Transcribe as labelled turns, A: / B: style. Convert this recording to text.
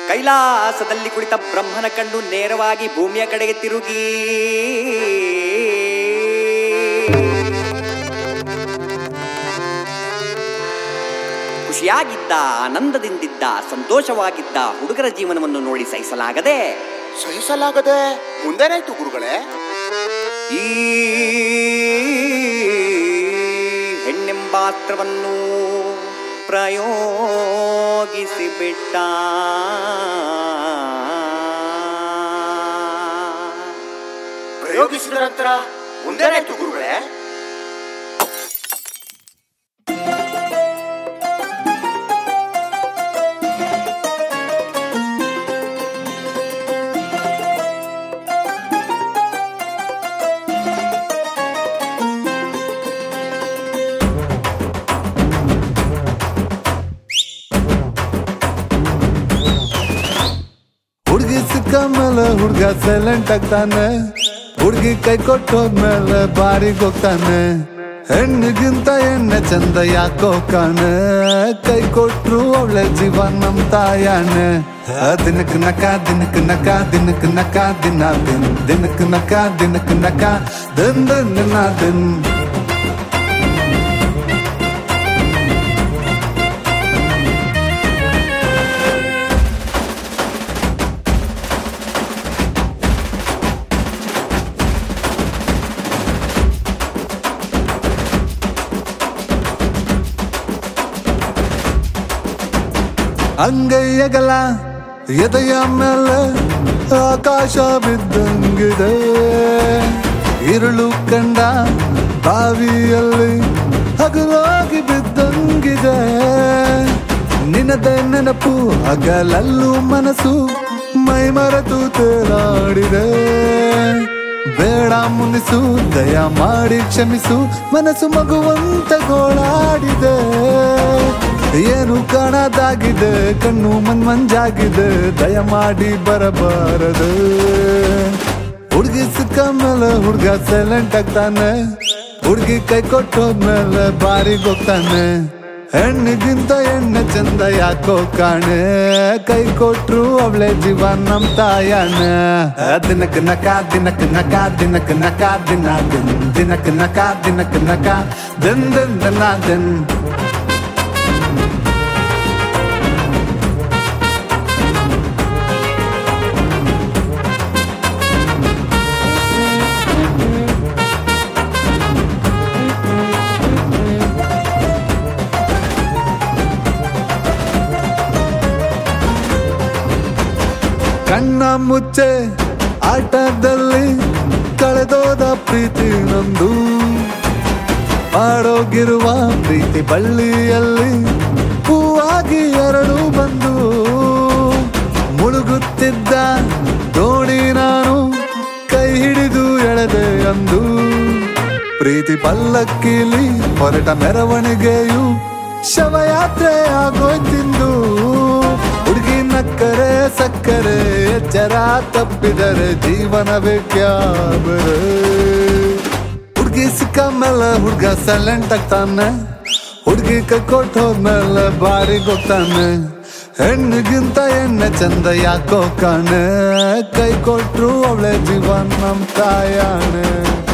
A: ಕೈಲಾಸದಲ್ಲಿ ಕುಳಿತ ಬ್ರಹ್ಮನ ಕಂಡು ನೇರವಾಗಿ ಭೂಮಿಯ ಕಡೆಗೆ ತಿರುಗಿ ಖುಷಿಯಾಗಿದ್ದ ಆನಂದದಿಂದಿದ್ದ ಸಂತೋಷವಾಗಿದ್ದ ಹುಡುಗರ ಜೀವನವನ್ನು ನೋಡಿ ಸಹಿಸಲಾಗದೆ
B: ಸಹಿಸಲಾಗದೆ ಮುಂದೇನಾಯ್ತು ಗುರುಗಳೇ
A: ಈ ಹೆಣ್ಣೆಂಬಾಸ್ತ್ರವನ್ನು ಪ್ರಯೋಗಿಸಿಬಿಟ್ಟ
B: ಪ್ರಯೋಗಿಸಿದ ನಂತರ ಮುಂದೇನಾಯ್ತು ಗುರುಗಳೇ
C: ಹುಡ್ಗಿ ಸಿಕ್ಕ ಮೇಲೆ ಹುಡ್ಗ ಸೈಲೆಂಟ್ ಆಗ್ತಾನೆ ಹುಡ್ಗಿ ಕೈ ಕೊಟ್ಟೋದ್ಮೇಲೆ ಬಾರಿಗ್ ಹೋಗ್ತಾನೆ ಹೆಣ್ಣಿಗಿಂತ ಎಣ್ಣೆ ಚಂದ ಯಾಕೋ ಕಾಣೆ ಕೈ ಕೊಟ್ರು ಅವಳೆ ಜೀವ ನಮ್ ತಾಯಾನೆ ದಿನಕ್ ನಕ ದಿನಕ್ ನಕ ದಿನಕ್ ನಕ ದಿನ ದಿನ್ ದಿನಕ್ ನಕ ದಿನಕ್ ನಕ ದಿನ್ ದಿನ್ ದಿನ ದಿನ್ ಅಂಗೈಯಗಲ ಎದೆಯ ಮೇಲೆ ಆಕಾಶ ಬಿದ್ದಂಗಿದೆ ಇರುಳು ಕಂಡ ಬಾವಿಯಲ್ಲಿ ಹಗಲಾಗಿ ಬಿದ್ದಂಗಿದೆ ನಿನದೆ ನೆನಪು ಹಗಲಲ್ಲೂ ಮನಸ್ಸು ಮೈ ಮರೆತು ತೇಲಾಡಿದೆ ಬೇಡ ಮುನಿಸು ದಯ ಮಾಡಿ ಕ್ಷಮಿಸು ಮನಸ್ಸು ಮಗುವಂತ ಗೋಳಾಡಿದೆ ಏನು ಕಾಣದಾಗಿದೆ ಕಣ್ಣು ಮನ್ ಮಂಜಾಗಿದೆ ದಯ ಮಾಡಿ ಬರಬಾರದು ಹುಡ್ಗಿ ಸಿಕ್ಕ ಮೇಲೆ ಹುಡ್ಗ ಸೈಲೆಂಟ್ ಆಗ್ತಾನೆ ಹುಡ್ಗಿ ಕೈ ಕೊಟ್ಟೋದ್ಮೇಲೆ ಬಾರಿಗ್ ಹೋಗ್ತಾನೆ ಹೆಣ್ಣಿಗಿಂತ ಎಣ್ಣೆ ಚಂದ ಯಾಕೋ ಕಾಣೆ ಕೈ ಕೊಟ್ರು ಅವಳೆ ಜೀವ ನಮ್ ತಾಯಣ್ಣ ದಿನಕ್ ನಕ ದಿನಕ್ ನಕ ದಿನಕ್ ನಕ ದಿನ ದಿನ್ ದಿನಕ್ ನಕ ದಿನಕ್ ನಕ ದಿನ್ ದಿನ್ ದಿನ ದಿನ್ ಕಣ್ಣ ಮುಚ್ಚೆ ಆಟದಲ್ಲಿ ಕಳೆದೋದ ಪ್ರೀತಿ ನೊಂದು ಮಾಡೋಗಿರುವ ಪ್ರೀತಿ ಬಳ್ಳಿಯಲ್ಲಿ ಹೂವಾಗಿ ಎರಡು ಬಂದು ಮುಳುಗುತ್ತಿದ್ದ ದೋಣಿ ನಾನು ಕೈ ಹಿಡಿದು ಎಳೆದೆ ಅಂದು ಪ್ರೀತಿ ಪಲ್ಲಕ್ಕಿಲಿ ಹೊರಟ ಮೆರವಣಿಗೆಯು ಶವಯಾತ್ರೆ ಆಗೋಯ್ತಿಂದು ಹುಡುಗಿ ನಕ್ಕರೆ ಸಕ್ಕರೆ ಎಚ್ಚರ ತಪ್ಪಿದರೆ ಜೀವನವೇ ಕ್ಯಾಬರೆ ಹುಡ್ಗಿ ಸಿಕ್ಕ ಮೇಲೆ ಹುಡ್ಗ ಸೈಲೆಂಟ್ ಆಗ್ತಾನೆ ಹುಡ್ಗಿ ಕೈ ಕೊಟ್ಟು ಹೋದ್ಮೇಲೆ ಬಾರಿಗ್ ಹೋಗ್ತಾನೆ ಹೆಣ್ಣಿಗಿಂತ ಎಣ್ಣೆ ಚಂದ ಯಾಕೋ ಕಾಣೆ ಕೈ ಕೊಟ್ರು ಅವಳೆ ಜೀವನ ನಮ್ ತಾಯಾಣೆ